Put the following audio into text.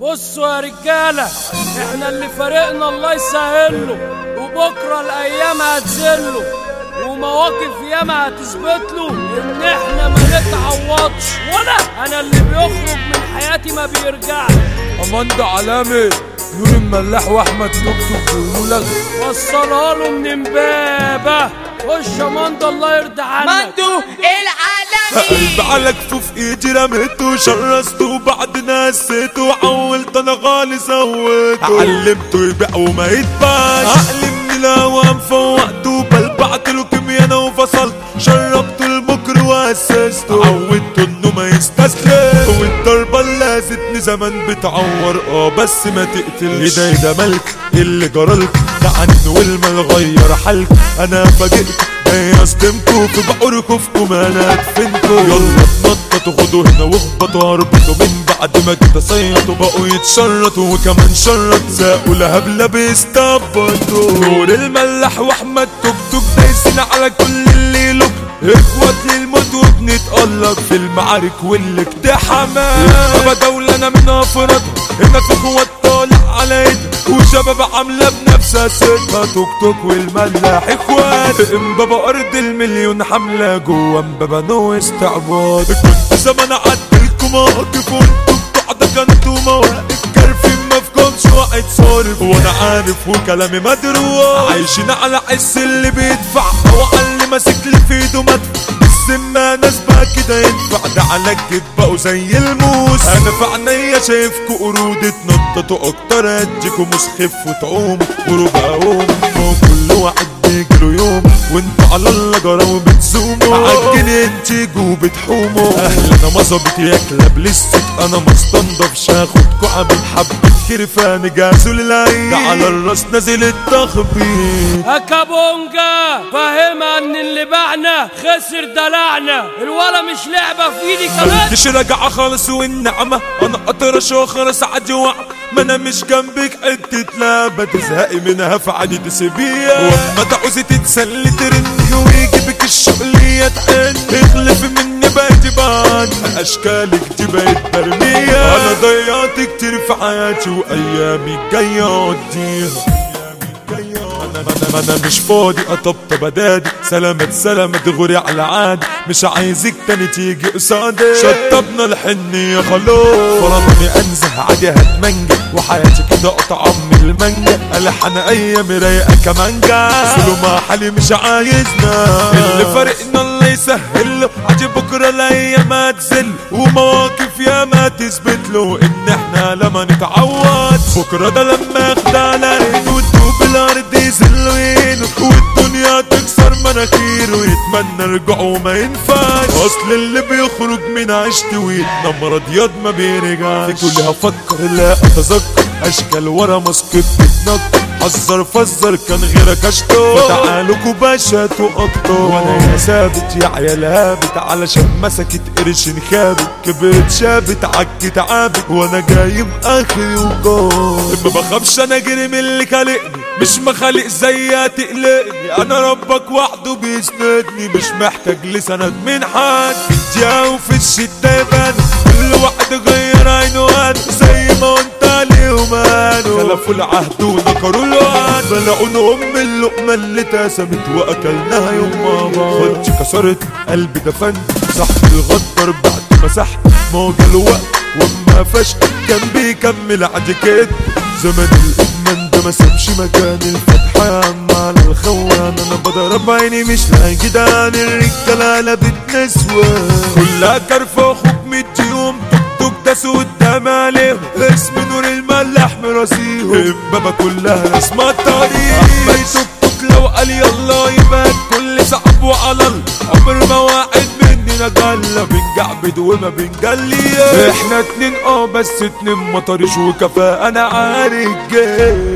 بصوا يا رجالة احنا اللي فارقنا الله يسهله وبكرة الأيام هتزله ومواقف ياما هتثبت له إن احنا ما نتعوضش ولا أنا اللي بيخرج من حياتي ما بيرجعش أماندا علامة نور الملاح واحمد توك بيقولوا لك وصلها له من امبابة خش يا مندو الله يرضى عنك مندو العالمي قلب على كفوف ايدي رميته شرسته بعد نسيته عولت انا غالي زودته علمته يبيع وما يتباش عقلي من الاوام فوقته بلبعت له كمية انا وفصلت شربته المكر واسسته عودته انه ما يستسلم والضربة اللي لازتني زمان بتعور اه بس ما تقتلش ايه ده ده ملك اللي جرالك ده عنه والمال غير حالك انا فاجئت جاي اصدمكوا في بقركوا في انا ادفنكوا يلا اتنططوا خدوا هنا واخبطوا اربطوا من بعد ما تصيطوا بقوا يتشرطوا وكمان شرط ساقوا لهبلة بيستبطوا نور الملاح واحمد توك توك دايسين على كل اللي يلوك اخوات للموت وبنتألق في المعارك والاقتحامات بابا دولة انا من افرادها هنا في اخوات طالع على ايدها وشباب عاملة بنفسها ستها توك توك والملاح اخوات امبابا ارض المليون حملة جوا امبابا نو استعباط كنت زمان عدلكم مواقف وانتوا بتوع كنتوا مواقف كارفين ما فيكمش واحد صارف وانا عارف وكلامي مدروع عايشين على حس اللي بيدفع او على اللي ماسك لي في ايده مدفع بس ما ناس بقى كده ينفع ده على الجد بقوا زي الموس انا في عينيا شايفكوا قرود اتنططوا اكتر اديكوا مسخف وتعوموا غروب اقوم هو كل واحد بيجروا يوم وانتوا على الله جرى وبتزوموا عالجنين تيجوا بتحوموا اهلا مظبط يا كلاب لسك انا مستنضف هاخدكوا عامل حبة خرفان جازوا للعين ده على الراس نازل التخبيط أكابونجا فاهمها ان اللي باعنا خسر دلعنا الولا مش لعبة في ايدي كمان مش راجعة خالص والنعمة انا اطرش وخلص عادي وعم ما انا مش جنبك حتة لعبة تزهقي منها فعادي تسيبيها واما تعوزي تتسلي ترني ويجيبك الشغلية تحن اخلفي مني بقيتي بان اشكالك دي بقت مرمية انا ضيعت كتير في حياتي وايامي الجاية اقضيها انا انا انا مش فاضي اطبطب ادادي سلامة سلامة غوري على عادي مش عايزك تاني تيجي قصادي شطبنا الحنية خلاص فرضني انزه عادي هتمنجة وحياتي كده قطعة من المانجا الحن ايامي رايقة كمانجا سلو مع حالي مش عايزنا اللي فارقنا الله يسهل له عادي بكرة الايام هتزل ومواقف يا ما تثبت له ان احنا لما نتعوض بكرة ده لما ياخد على ايده وتدوب الارض يزل وينه والدنيا تكسر مناخيره ويتمنى رجوعه وما ينفعش اصل اللي بيخرج من عشت ويتنم رضياض ما بيرجعش في كل هفكر لا اتذكر اشكال ورا ماسك بتتنكر حذر فزر كان غيرك اشطر فتعالوا كوباشات واكتر وانا يا ثابت يا عيال هابت علشان مسكت قرش خابت كبرت شابت عكت عابت وانا جايب اخري وجار ما بخافش انا اجري من اللي خلقني مش مخالق زيها تقلقني انا ربك وحده بيسندني مش محتاج لسند من حد في الدقيقة وفي الشدة يبان كل واحد غير عينه انا زي ما انت عليهم قالوا خلفوا العهد ونكروا الوعد بلعوا ام اللقمة اللي اتقسمت واكلناها يوم ما بعض خدتي كسرت قلبي دفنت صاحبي الغدر بعد ما سحت ما هو جاله وقت وما فشت كان بيكمل عادي كده زمن الادمان ده ما سابش مكان الفتحة يا عم على الخوان انا بضرب عيني مش لاقي جدعان الرجالة قلبت نسوان كلها كرفة وخوك ميت يوم توك توك داس قدام عليهم اسم نور الملاح مراسيهم بابا كلها اسمها الطريق احمد توك توك لو قال يلا يبقى كل صعب وعلى الله عمر ما واحد مننا جلة بنجعبد وما بنجلي احنا اتنين اه بس اتنين مطرش وكفاءة انا عارف جاي